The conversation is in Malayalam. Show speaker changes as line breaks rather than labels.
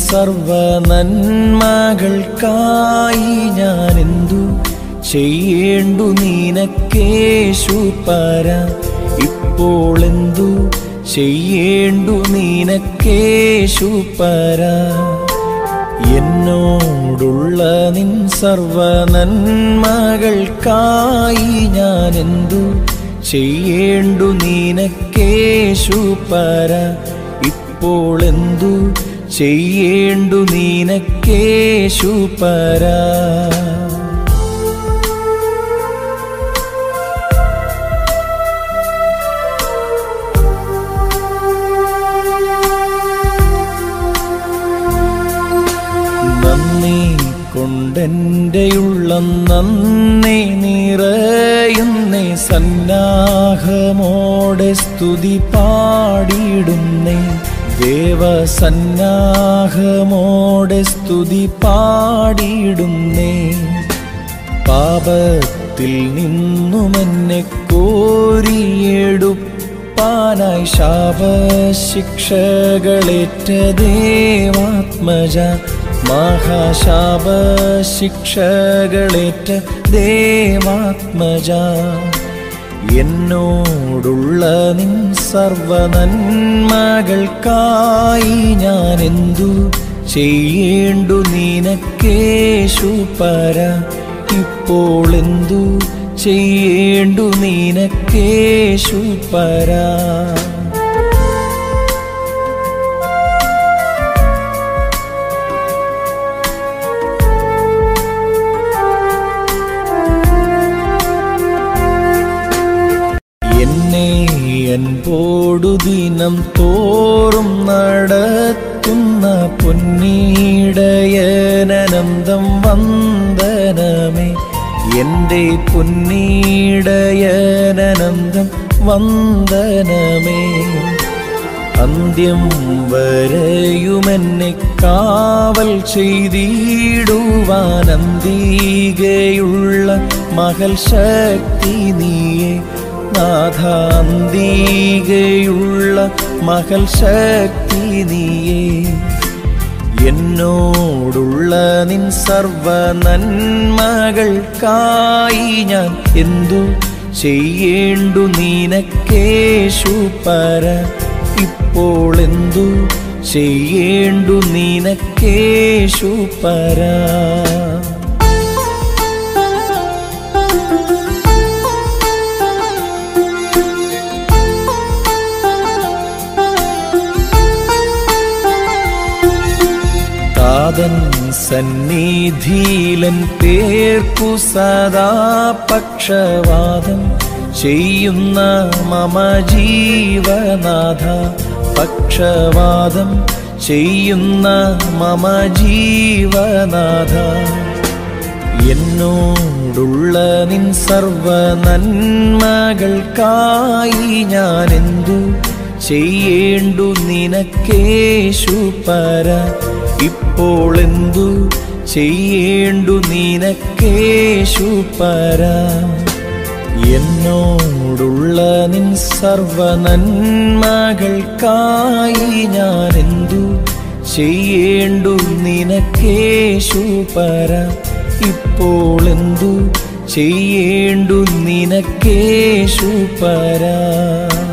സർവ നന്മകൾക്കായി ഞാൻ എന്തു ചെയ്യേണ്ടു നിനക്കേശു പര ഇപ്പോൾ എന്തു ചെയ്യേണ്ടു നിനക്കേശു പര എന്നോടുള്ള നിൻ സർവ നന്മകൾക്കായി ഞാൻ എന്തു ചെയ്യേണ്ടു നിനക്കേശു പര ഇപ്പോൾ എന്തു ചെയ്യേണ്ടു നിനക്കേശു പര നന്ദി കൊണ്ടെൻ്റെയുള്ളം നന്ദി നിറയുന്നേ സന്നാഹമോടെ സ്തുതി പാടിയിടുന്നേ ദേവസന്നാഹമോടെ സ്തുതി പാടിയിടുന്നേ പാപത്തിൽ നിന്നുമെന്നെ കോരിയെടുപ്പാനായി ശാപശിക്ഷകളേറ്റ ദേവാത്മജ മഹാശാപശിക്ഷകളേറ്റ ദേവാത്മജ എന്നോടുള്ള നിൻ സർവ നന്മകൾക്കായി ഞാൻ എന്തു ചെയ്യേണ്ടു നിനക്കേശു പര ഇപ്പോൾ എന്തു ചെയ്യേണ്ടു നിനക്കേശു പര എന്നെ അൻപോടു ദിനം തോറും നടത്തുന്ന പൊന്നീടയനന്തം വന്ദനമേ എൻ്റെ പൊന്നീടയനന്തം വന്ദനമേ അന്ത്യം വരെയുമെന്നെ കാവൽ ചെയ്തിടുവാൻ അന്തികയുള്ള മകൾ ശക്തി നീയെ നാഥാന്തികയുള്ള മകൾ ശക്തി നീയേ എന്നോടുള്ള നിൻ സർവ നന്മകൾക്കായി ഞാൻ എന്തു ചെയ്യേണ്ടു നിനക്കേശു പര ഇപ്പോൾ എന്തു ചെയ്യേണ്ടു നിനക്കേശു പര താതൻ സന്നിധിയിലൻ പേർക്കു സദാ പക്ഷവാദം ചെയ്യുന്ന മമ ജീവനാഥ പക്ഷവാദം ചെയ്യുന്ന മമ ജീവനാഥ എന്നോടുള്ള നിൻ സർവ നന്മകൾക്കായി ഞാൻ എന്തു ചെയ്യേണ്ടു നിനക്കേശു പര ഇപ്പോൾ എന്തു ചെയ്യേണ്ടു നിനക്കേശു പര എന്നോടുള്ള നിൻ സർവ നന്മകൾക്കായി ഞാൻ എന്തു ചെയ്യേണ്ടു നിനക്കേശു പര ഇപ്പോൾ എന്തു ചെയ്യേണ്ടു നിനക്കേശു പര